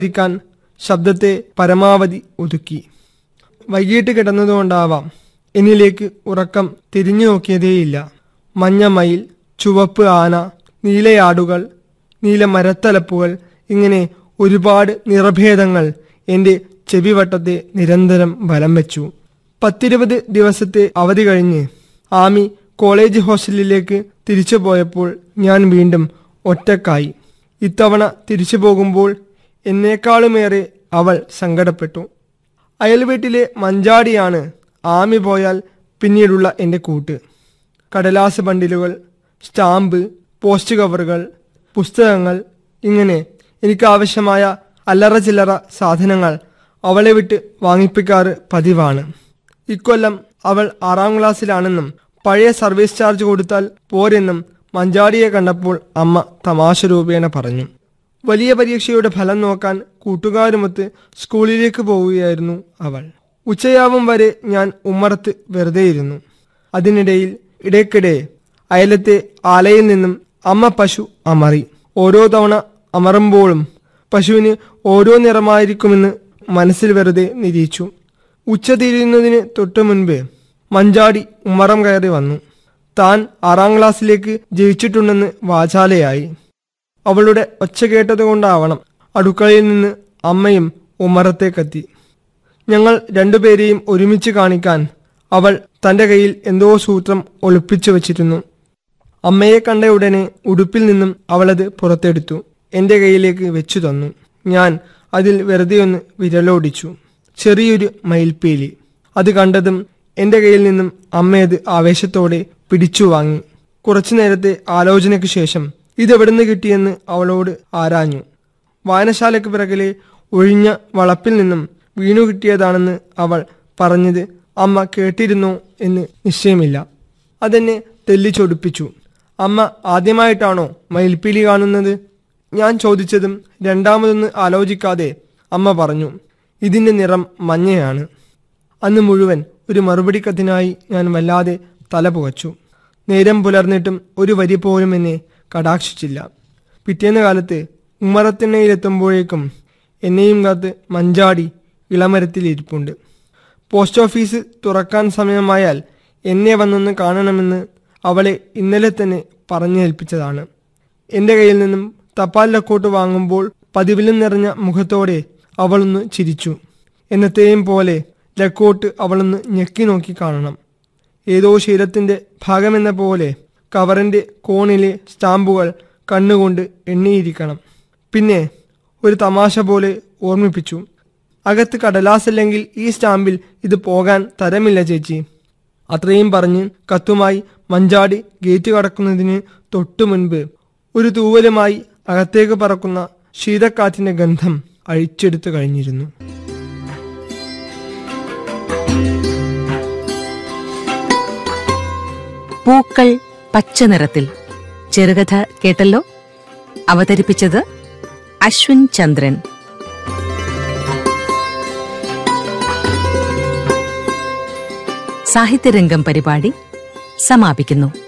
ിക്കാൻ ശബ്ദത്തെ പരമാവധി ഒതുക്കി വൈകിട്ട് കിടന്നതുകൊണ്ടാവാം എന്നിലേക്ക് ഉറക്കം തിരിഞ്ഞു നോക്കിയതേയില്ല മഞ്ഞ മയിൽ ചുവപ്പ് ആന നീലയാടുകൾ നീല മരത്തലപ്പുകൾ ഇങ്ങനെ ഒരുപാട് നിറഭേദങ്ങൾ എൻ്റെ ചെവിവട്ടത്തെ നിരന്തരം വലം വെച്ചു പത്തിരുപത് ദിവസത്തെ അവധി കഴിഞ്ഞ് ആമി കോളേജ് ഹോസ്റ്റലിലേക്ക് തിരിച്ചു പോയപ്പോൾ ഞാൻ വീണ്ടും ഒറ്റക്കായി ഇത്തവണ തിരിച്ചു പോകുമ്പോൾ എന്നേക്കാളുമേറെ അവൾ സങ്കടപ്പെട്ടു അയൽവീട്ടിലെ മഞ്ചാടിയാണ് ആമി പോയാൽ പിന്നീടുള്ള എൻ്റെ കൂട്ട് കടലാസ് ബണ്ടിലുകൾ സ്റ്റാമ്പ് പോസ്റ്റ് കവറുകൾ പുസ്തകങ്ങൾ ഇങ്ങനെ എനിക്ക് ആവശ്യമായ അല്ലറ ചില്ലറ സാധനങ്ങൾ അവളെ വിട്ട് വാങ്ങിപ്പിക്കാറ് പതിവാണ് ഇക്കൊല്ലം അവൾ ആറാം ക്ലാസ്സിലാണെന്നും പഴയ സർവീസ് ചാർജ് കൊടുത്താൽ പോരെന്നും മഞ്ചാടിയെ കണ്ടപ്പോൾ അമ്മ തമാശ രൂപേണ പറഞ്ഞു വലിയ പരീക്ഷയുടെ ഫലം നോക്കാൻ കൂട്ടുകാരുമൊത്ത് സ്കൂളിലേക്ക് പോവുകയായിരുന്നു അവൾ ഉച്ചയാവും വരെ ഞാൻ ഉമ്മറത്ത് വെറുതെയിരുന്നു അതിനിടയിൽ ഇടയ്ക്കിടെ അയലത്തെ ആലയിൽ നിന്നും അമ്മ പശു അമറി ഓരോ തവണ അമറുമ്പോഴും പശുവിന് ഓരോ നിറമായിരിക്കുമെന്ന് മനസ്സിൽ വെറുതെ നിരീച്ചു ഉച്ച തിരിയുന്നതിന് തൊട്ടു മുൻപ് മഞ്ചാടി ഉമ്മറം കയറി വന്നു താൻ ആറാം ക്ലാസ്സിലേക്ക് ജയിച്ചിട്ടുണ്ടെന്ന് വാചാലയായി അവളുടെ ഒച്ച കേട്ടതുകൊണ്ടാവണം അടുക്കളയിൽ നിന്ന് അമ്മയും ഉമ്മറത്തേക്കെത്തി ഞങ്ങൾ രണ്ടുപേരെയും ഒരുമിച്ച് കാണിക്കാൻ അവൾ തന്റെ കയ്യിൽ എന്തോ സൂത്രം ഒളിപ്പിച്ചു വച്ചിരുന്നു അമ്മയെ കണ്ട ഉടനെ ഉടുപ്പിൽ നിന്നും അവളത് പുറത്തെടുത്തു എന്റെ കയ്യിലേക്ക് വെച്ചു തന്നു ഞാൻ അതിൽ വെറുതെ ഒന്ന് വിരലോടിച്ചു ചെറിയൊരു മയിൽപ്പീലി അത് കണ്ടതും എന്റെ കയ്യിൽ നിന്നും അമ്മയത് ആവേശത്തോടെ പിടിച്ചു വാങ്ങി കുറച്ചു നേരത്തെ ആലോചനയ്ക്ക് ശേഷം ഇതെവിടുന്ന് കിട്ടിയെന്ന് അവളോട് ആരാഞ്ഞു വായനശാലയ്ക്ക് പിറകിലെ ഒഴിഞ്ഞ വളപ്പിൽ നിന്നും വീണു കിട്ടിയതാണെന്ന് അവൾ പറഞ്ഞത് അമ്മ കേട്ടിരുന്നോ എന്ന് നിശ്ചയമില്ല അതെന്നെ തെല്ലിച്ചൊടിപ്പിച്ചു അമ്മ ആദ്യമായിട്ടാണോ മയിൽപ്പീലി കാണുന്നത് ഞാൻ ചോദിച്ചതും രണ്ടാമതൊന്ന് ആലോചിക്കാതെ അമ്മ പറഞ്ഞു ഇതിന്റെ നിറം മഞ്ഞയാണ് അന്ന് മുഴുവൻ ഒരു മറുപടി കത്തിനായി ഞാൻ വല്ലാതെ തല പുകച്ചു നേരം പുലർന്നിട്ടും ഒരു വരി പോലും എന്നെ കടാക്ഷിച്ചില്ല പിറ്റേന്ന് കാലത്ത് ഉമ്മറത്തിണ്ണയിലെത്തുമ്പോഴേക്കും എന്നെയും കാത്ത് മഞ്ചാടി ഇളമരത്തിൽ ഇരിപ്പുണ്ട് പോസ്റ്റ് ഓഫീസ് തുറക്കാൻ സമയമായാൽ എന്നെ വന്നൊന്ന് കാണണമെന്ന് അവളെ ഇന്നലെ തന്നെ പറഞ്ഞേൽപ്പിച്ചതാണ് എൻ്റെ കയ്യിൽ നിന്നും തപാൽ ലക്കോട്ട് വാങ്ങുമ്പോൾ പതിവിലും നിറഞ്ഞ മുഖത്തോടെ അവളൊന്ന് ചിരിച്ചു എന്നത്തെയും പോലെ ലക്കോട്ട് അവളൊന്ന് ഞെക്കി നോക്കി കാണണം ഏതോ ശീലത്തിന്റെ ഭാഗമെന്ന പോലെ കവറിന്റെ കോണിലെ സ്റ്റാമ്പുകൾ കണ്ണുകൊണ്ട് എണ്ണിയിരിക്കണം പിന്നെ ഒരു തമാശ പോലെ ഓർമ്മിപ്പിച്ചു അകത്ത് കടലാസല്ലെങ്കിൽ ഈ സ്റ്റാമ്പിൽ ഇത് പോകാൻ തരമില്ല ചേച്ചി അത്രയും പറഞ്ഞ് കത്തുമായി മഞ്ചാടി ഗേറ്റ് കടക്കുന്നതിന് തൊട്ടു മുൻപ് ഒരു തൂവലുമായി അകത്തേക്ക് പറക്കുന്ന ശീതക്കാറ്റിന്റെ ഗന്ധം അഴിച്ചെടുത്തു കഴിഞ്ഞിരുന്നു പൂക്കൾ പച്ച നിറത്തിൽ ചെറുകഥ കേട്ടല്ലോ അവതരിപ്പിച്ചത് അശ്വിൻ ചന്ദ്രൻ സാഹിത്യരംഗം പരിപാടി സമാപിക്കുന്നു